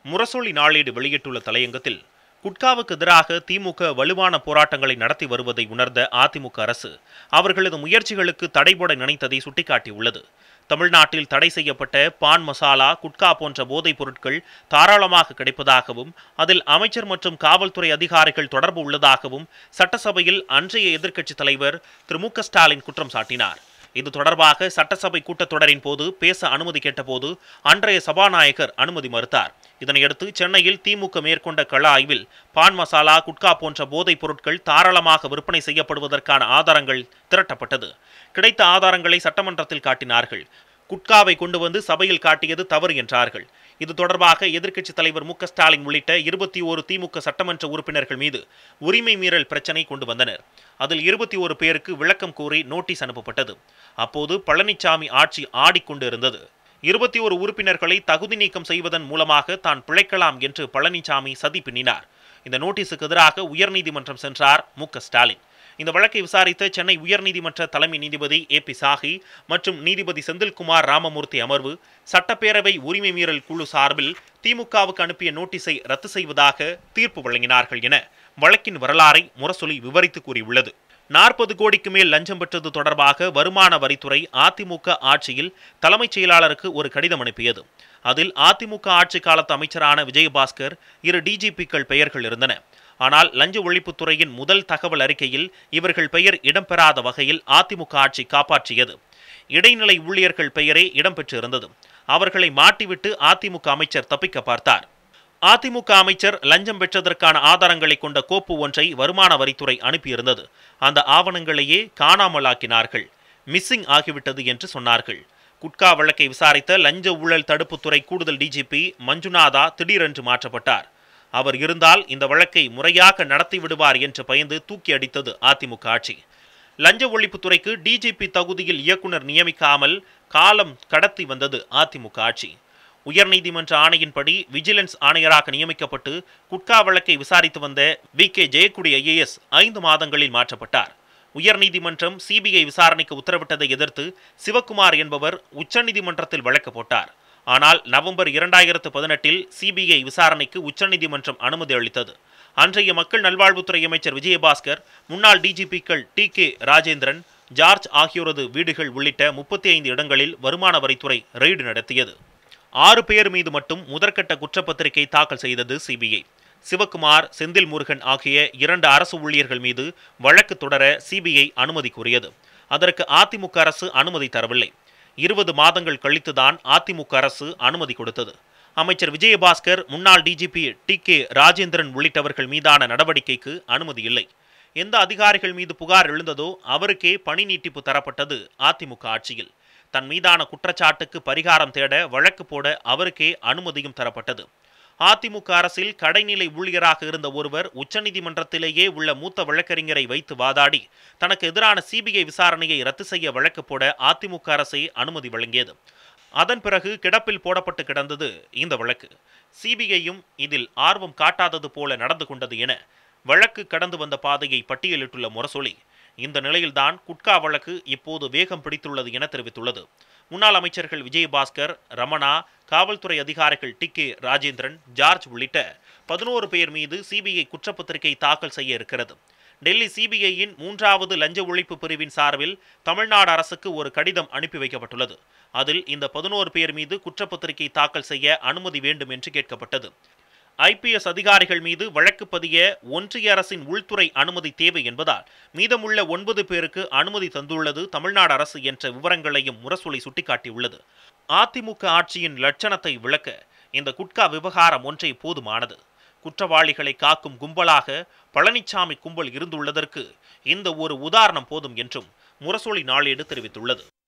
முரசொலி நாளேடு வெளியிட்டுள்ள தலையங்கத்தில் குட்காவுக்கு எதிராக திமுக வலுவான போராட்டங்களை நடத்தி வருவதை உணர்ந்த அதிமுக அரசு அவர்களது முயற்சிகளுக்கு தடைபோட நினைத்ததை சுட்டிக்காட்டியுள்ளது தமிழ்நாட்டில் தடை செய்யப்பட்ட பான் மசாலா குட்கா போன்ற போதைப் பொருட்கள் தாராளமாக கிடைப்பதாகவும் அதில் அமைச்சர் மற்றும் காவல்துறை அதிகாரிகள் தொடர்பு உள்ளதாகவும் சட்டசபையில் அன்றைய எதிர்க்கட்சித் தலைவர் திரு மு க ஸ்டாலின் குற்றம் சாட்டினார் இது தொடர்பாக சட்டசபை கூட்டத்தொடரின் போது பேச அனுமதி கேட்டபோது அன்றைய சபாநாயகர் அனுமதி மறுத்தார் இதனையடுத்து சென்னையில் திமுக மேற்கொண்ட கள ஆய்வில் பான் மசாலா குட்கா போன்ற போதைப் பொருட்கள் தாராளமாக விற்பனை செய்யப்படுவதற்கான ஆதாரங்கள் திரட்டப்பட்டது கிடைத்த ஆதாரங்களை சட்டமன்றத்தில் காட்டினார்கள் குட்காவை கொண்டு வந்து சபையில் காட்டியது தவறு என்றார்கள் இது தொடர்பாக எதிர்க்கட்சித் தலைவர் மு க ஸ்டாலின் உள்ளிட்ட இருபத்தி ஓரு திமுக சட்டமன்ற உறுப்பினர்கள் மீது உரிமை மீறல் பிரச்சனை கொண்டு வந்தனர் அதில் இருபத்தி ஒரு பேருக்கு விளக்கம் கோரி நோட்டீஸ் அனுப்பப்பட்டது அப்போது பழனிசாமி ஆட்சி ஆடிக்கொண்டு இருந்தது இருபத்தி ஒரு உறுப்பினர்களை தகுதி நீக்கம் செய்வதன் மூலமாக தான் பிழைக்கலாம் என்று பழனிசாமி சதி பின்னினார் இந்த நோட்டீஸுக்கு எதிராக உயர்நீதிமன்றம் சென்றார் மு க ஸ்டாலின் இந்த வழக்கை விசாரித்த சென்னை உயர்நீதிமன்ற தலைமை நீதிபதி ஏ பி சாஹி மற்றும் நீதிபதி செந்தில்குமார் ராமமூர்த்தி அமர்வு சட்டப்பேரவை உரிமை மீறல் குழு சார்பில் திமுகவுக்கு அனுப்பிய நோட்டீஸை ரத்து செய்வதாக தீர்ப்பு வழங்கினார்கள் என வழக்கின் வரலாறை முரசொலி விவரித்து கூறியுள்ளது நாற்பது கோடிக்கு மேல் லஞ்சம் பெற்றது தொடர்பாக வருமான வரித்துறை அதிமுக ஆட்சியில் தலைமைச் செயலாளருக்கு ஒரு கடிதம் அனுப்பியது அதில் அதிமுக ஆட்சி காலத்து அமைச்சரான விஜயபாஸ்கர் இரு டிஜிபிக்கள் பெயர்கள் இருந்தன ஆனால் லஞ்ச ஒழிப்புத்துறையின் முதல் தகவல் அறிக்கையில் இவர்கள் பெயர் இடம்பெறாத வகையில் அதிமுக ஆட்சி காப்பாற்றியது இடைநிலை ஊழியர்கள் பெயரே இடம்பெற்று இருந்தது அவர்களை மாட்டிவிட்டு அதிமுக அமைச்சர் தப்பிக்க பார்த்தார் அதிமுக அமைச்சர் லஞ்சம் பெற்றதற்கான ஆதாரங்களை கொண்ட கோப்பு ஒன்றை வருமான வரித்துறை அனுப்பியிருந்தது அந்த ஆவணங்களையே காணாமலாக்கினார்கள் மிஸ்ஸிங் ஆகிவிட்டது என்று சொன்னார்கள் குட்கா வழக்கை விசாரித்த லஞ்ச ஊழல் தடுப்புத்துறை கூடுதல் டிஜிபி மஞ்சுநாதா திடீரென்று மாற்றப்பட்டார் அவர் இருந்தால் இந்த வழக்கை முறையாக நடத்தி விடுவார் என்று பயந்து தூக்கி அடித்தது அதிமுக ஆட்சி லஞ்ச ஒழிப்புத்துறைக்கு டிஜிபி தகுதியில் இயக்குனர் நியமிக்காமல் காலம் கடத்தி வந்தது அதிமுக ஆட்சி உயர்நீதிமன்ற ஆணையின்படி விஜிலன்ஸ் ஆணையராக நியமிக்கப்பட்டு குட்கா வழக்கை விசாரித்து வந்த வி கே ஜெயக்குடி ஐஏஎஸ் ஐந்து மாதங்களில் மாற்றப்பட்டார் உயர்நீதிமன்றம் சிபிஐ விசாரணைக்கு உத்தரவிட்டதை எதிர்த்து சிவக்குமார் என்பவர் உச்சநீதிமன்றத்தில் வழக்கு போட்டார் ஆனால் நவம்பர் இரண்டாயிரத்து பதினெட்டில் சிபிஐ விசாரணைக்கு உச்சநீதிமன்றம் அனுமதி அளித்தது அன்றைய மக்கள் நல்வாழ்வுத்துறை அமைச்சர் விஜயபாஸ்கர் முன்னாள் டிஜிபிக்கள் டி கே ராஜேந்திரன் ஜார்ஜ் ஆகியோரது வீடுகள் உள்ளிட்ட முப்பத்தி ஐந்து இடங்களில் வருமான வரித்துறை ரெய்டு நடத்தியது ஆறு பேர் மீது மட்டும் முதற்கட்ட குற்றப்பத்திரிகை தாக்கல் செய்தது சிபிஐ சிவக்குமார் செந்தில் முருகன் ஆகிய இரண்டு அரசு ஊழியர்கள் மீது வழக்கு தொடர சிபிஐ அனுமதி கோரியது அதற்கு அதிமுக அரசு அனுமதி தரவில்லை இருபது மாதங்கள் கழித்துதான் அதிமுக அரசு அனுமதி கொடுத்தது அமைச்சர் விஜயபாஸ்கர் முன்னாள் டிஜிபி டி கே ராஜேந்திரன் உள்ளிட்டவர்கள் மீதான நடவடிக்கைக்கு அனுமதி இல்லை எந்த அதிகாரிகள் மீது புகார் எழுந்ததோ அவருக்கே பணி நீட்டிப்பு தரப்பட்டது அதிமுக ஆட்சியில் தன் மீதான குற்றச்சாட்டுக்கு பரிகாரம் தேட வழக்கு போட அவருக்கே அனுமதியும் தரப்பட்டது அதிமுக அரசில் கடைநிலை ஊழியராக இருந்த ஒருவர் உச்சநீதிமன்றத்திலேயே உள்ள மூத்த வழக்கறிஞரை வைத்து வாதாடி தனக்கு எதிரான சிபிஐ விசாரணையை ரத்து செய்ய வழக்கு போட அதிமுக அரசே அனுமதி வழங்கியது அதன் பிறகு கிடப்பில் போடப்பட்டு கிடந்தது இந்த வழக்கு சிபிஐயும் இதில் ஆர்வம் காட்டாதது போல நடந்து கொண்டது என வழக்கு கடந்து வந்த பாதையை பட்டியலிட்டுள்ள முரசொலி இந்த நிலையில்தான் குட்கா வழக்கு இப்போது வேகம் பிடித்துள்ளது என தெரிவித்துள்ளது முன்னாள் அமைச்சர்கள் விஜயபாஸ்கர் ரமணா காவல்துறை அதிகாரிகள் டி கே ராஜேந்திரன் ஜார்ஜ் உள்ளிட்ட பதினோரு பேர் மீது சிபிஐ குற்றப்பத்திரிகை தாக்கல் செய்ய இருக்கிறது டெல்லி சிபிஐயின் மூன்றாவது லஞ்ச ஒழிப்பு பிரிவின் சார்பில் தமிழ்நாடு அரசுக்கு ஒரு கடிதம் அனுப்பி வைக்கப்பட்டுள்ளது அதில் இந்த பதினோரு பேர் மீது குற்றப்பத்திரிகை தாக்கல் செய்ய அனுமதி வேண்டும் என்று கேட்கப்பட்டது ஐபிஎஸ் அதிகாரிகள் மீது வழக்கு பதிய ஒன்றிய அரசின் உள்துறை அனுமதி தேவை என்பதால் மீதமுள்ள ஒன்பது பேருக்கு அனுமதி தந்துள்ளது தமிழ்நாடு அரசு என்ற விவரங்களையும் முரசொலி சுட்டிக்காட்டியுள்ளது அதிமுக ஆட்சியின் லட்சணத்தை விளக்க இந்த குட்கா விவகாரம் ஒன்றே போதுமானது குற்றவாளிகளை காக்கும் கும்பலாக பழனிசாமி கும்பல் இருந்துள்ளதற்கு இந்த ஒரு உதாரணம் போதும் என்றும் முரசொலி நாளேடு தெரிவித்துள்ளது